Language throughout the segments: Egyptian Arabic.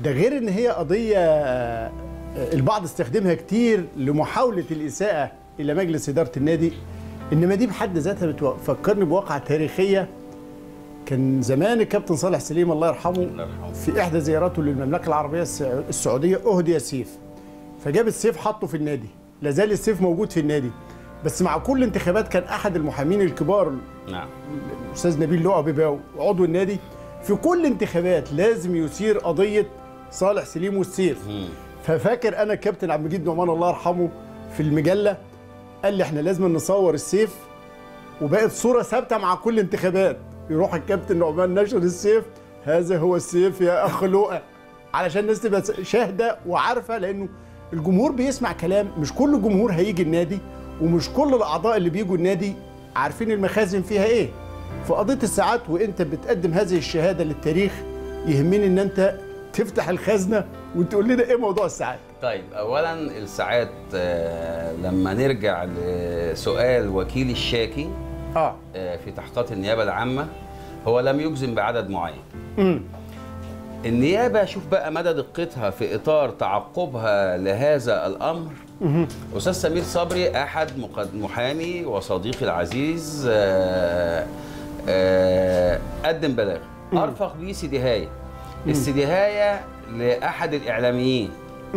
ده غير ان هي قضيه آه، البعض استخدمها كتير لمحاوله الاساءه الى مجلس اداره النادي انما دي بحد ذاتها بتفكرني بواقعه تاريخيه كان زمان الكابتن صالح سليم الله يرحمه الله يرحمه. في احدى زياراته للمملكه العربيه السع- السعوديه اهدي سيف فجاب السيف حطه في النادي لا زال السيف موجود في النادي بس مع كل انتخابات كان احد المحامين الكبار نعم الاستاذ نبيل لؤى بيباو عضو النادي في كل انتخابات لازم يثير قضيه صالح سليم والسيف مم. ففاكر انا الكابتن عبد المجيد نعمان الله يرحمه في المجله قال لي احنا لازم نصور السيف وبقت صوره ثابته مع كل انتخابات يروح الكابتن نعمان نشر السيف هذا هو السيف يا اخ لؤى علشان الناس تبقى شاهده وعارفه لانه الجمهور بيسمع كلام مش كل جمهور هيجي النادي ومش كل الاعضاء اللي بيجوا النادي عارفين المخازن فيها ايه فقضيه الساعات وانت بتقدم هذه الشهاده للتاريخ يهمني ان انت تفتح الخزنه وتقول لنا ايه موضوع الساعات طيب اولا الساعات آه، لما نرجع لسؤال وكيل الشاكي اه آه، في تحقيقات النيابه العامه هو لم يجزم بعدد معين امم النيابه شوف بقى مدى دقتها في اطار تعقبها لهذا الامر استاذ سمير صبري احد مقد- محامي وصديقي العزيز آه، آه، قدم بلاغ ارفق بيه سيديهايه السيديهايه لاحد الاعلاميين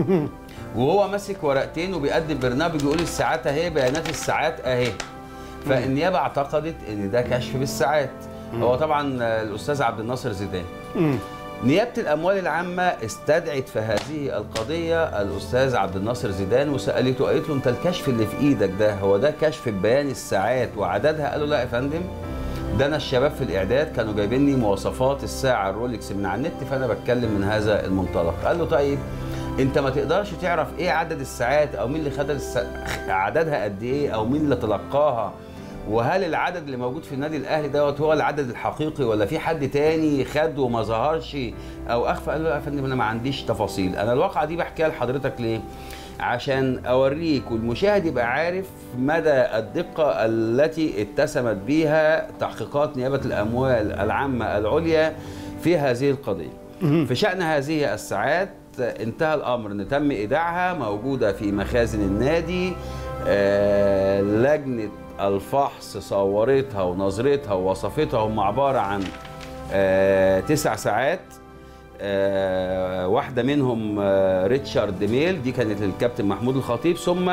وهو ماسك ورقتين وبيقدم برنامج يقول الساعات اهي بيانات الساعات اهي فالنيابه اعتقدت ان ده كشف بالساعات هو طبعا آه، الاستاذ عبد الناصر زيدان امم نيابة الأموال العامة استدعت في هذه القضية الأستاذ عبد الناصر زيدان وسألته قالت له أنت الكشف اللي في إيدك ده هو ده كشف بيان الساعات وعددها؟ قال له لا يا فندم ده أنا الشباب في الإعداد كانوا جايبين لي مواصفات الساعة الرولكس من على النت فأنا بتكلم من هذا المنطلق قال له طيب أنت ما تقدرش تعرف إيه عدد الساعات أو مين اللي خد الس... عددها قد إيه أو مين اللي تلقاها وهل العدد اللي موجود في النادي الاهلي دوت هو العدد الحقيقي ولا في حد تاني خد وما ظهرش او اخفى قال له لا يا فندم انا ما عنديش تفاصيل انا الواقعه دي بحكيها لحضرتك ليه عشان اوريك والمشاهد يبقى عارف مدى الدقه التي اتسمت بها تحقيقات نيابه الاموال العامه العليا في هذه القضيه في شان هذه الساعات انتهى الامر ان تم ايداعها موجوده في مخازن النادي آه، لجنه الفحص صورتها ونظرتها ووصفتها هم عباره عن آه، تسع ساعات آه، واحده منهم آه، ريتشارد ميل دي كانت للكابتن محمود الخطيب ثم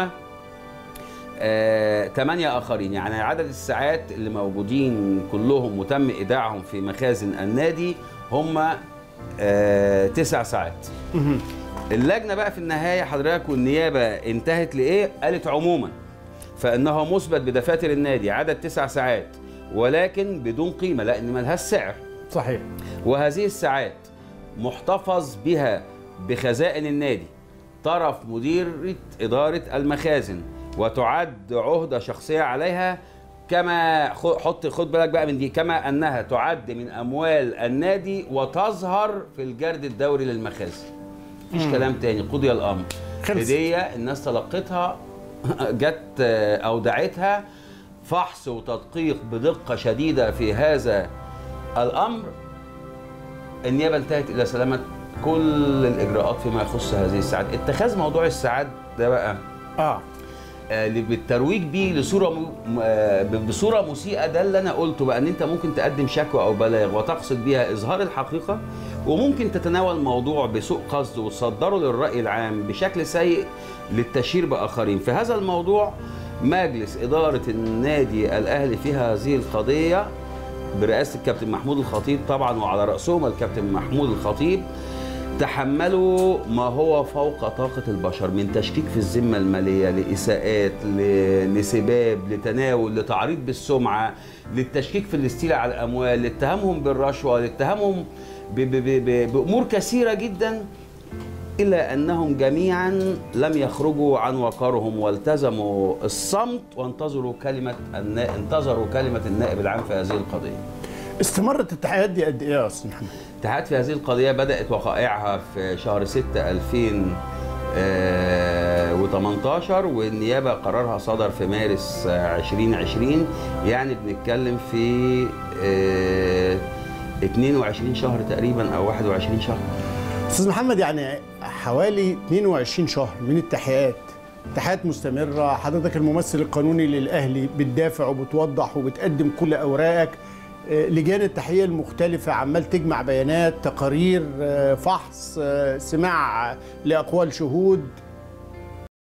آه، ثمانية آخرين يعني عدد الساعات اللي موجودين كلهم وتم إيداعهم في مخازن النادي هم آه، تسع ساعات اللجنة بقى في النهاية حضرتك والنيابة انتهت لإيه؟ قالت عموما فإنه مثبت بدفاتر النادي عدد تسع ساعات ولكن بدون قيمة لأن ملهاش سعر صحيح وهذه الساعات محتفظ بها بخزائن النادي طرف مديرة إدارة المخازن وتعد عهدة شخصية عليها كما خ- حط خد بالك بقى من دي كما أنها تعد من أموال النادي وتظهر في الجرد الدوري للمخازن مفيش كلام تاني قضي الأمر خلص. هدية الناس تلقتها جت آه، أودعتها فحص وتدقيق بدقة شديدة في هذا الأمر النيابه انتهت الى سلامه كل الاجراءات فيما يخص هذه الساعات اتخاذ موضوع الساعات ده بقى اه آه، اللي بالترويج بيه لصوره م... م- آه، ب- بصوره مسيئه ده اللي انا قلته بقى ان انت ممكن تقدم شكوى او بلاغ وتقصد بيها اظهار الحقيقه وممكن تتناول موضوع بسوء قصد وتصدره للراي العام بشكل سيء للتشهير باخرين في هذا الموضوع مجلس اداره النادي الاهلي في هذه القضيه برئاسه الكابتن محمود الخطيب طبعا وعلى راسهم الكابتن محمود الخطيب تحملوا ما هو فوق طاقة البشر من تشكيك في الذمة المالية لإساءات ل- لسباب لتناول لتعريض بالسمعة للتشكيك في الاستيلاء على الأموال لاتهامهم بالرشوة لاتهامهم ب- ب- ب- ب- بأمور كثيرة جدا إلا أنهم جميعا لم يخرجوا عن وقارهم والتزموا الصمت وانتظروا كلمة النا... انتظروا كلمة النائب العام في هذه القضية استمرت التحقيقات دي قد ايه يا استاذ محمد؟ الاتحاد في هذه القضية بدأت وقائعها في شهر 6 2018 والنيابة قرارها صدر في مارس آه، 2020 يعني بنتكلم في آه، 22 شهر تقريبا أو 21 شهر استاذ محمد يعني حوالي 22 شهر من التحقيقات تحقيقات مستمرة حضرتك الممثل القانوني للأهلي بتدافع وبتوضح وبتقدم كل أوراقك آه، لجان التحقيق المختلفة عمال تجمع بيانات تقارير آه، فحص آه، سماع لأقوال شهود